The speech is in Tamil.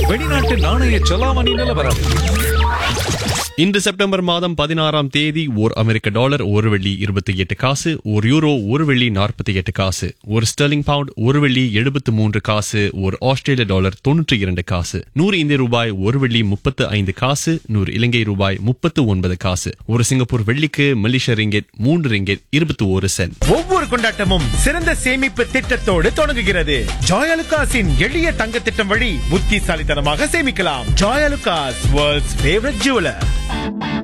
வெளிநாட்டு நாணய செலாவணி நிலவரம் இன்று செப்டம்பர் மாதம் பதினாறாம் தேதி ஓர் அமெரிக்க டாலர் ஒரு வெள்ளி இருபத்தி எட்டு காசு ஒரு யூரோ ஒரு வெள்ளி நாற்பத்தி எட்டு காசு ஒரு ஸ்டெர்லிங் பவுண்ட் ஒரு வெள்ளி எழுபத்து மூன்று காசு ஒரு ஆஸ்திரேலிய டாலர் தொன்னூற்றி இரண்டு காசு நூறு இந்திய ரூபாய் ஒரு வெள்ளி முப்பத்து ஐந்து காசு நூறு இலங்கை ரூபாய் முப்பத்து ஒன்பது காசு ஒரு சிங்கப்பூர் வெள்ளிக்கு மலேசிய ரிங்கெட் மூன்று ரிங்கெட் இருபத்தி ஒரு சென்ட் ஒவ்வொரு கொண்டாட்டமும் சிறந்த சேமிப்பு திட்டத்தோடு தொடங்குகிறது ஜாயலுகாஸின் எளிய தங்க திட்டம் வழி புத்திசாலித்தனமாக சேமிக்கலாம் ஜாயலுகாஸ் வேர்ல்ட்ஸ் ஃபேவரட் ஜுவலர்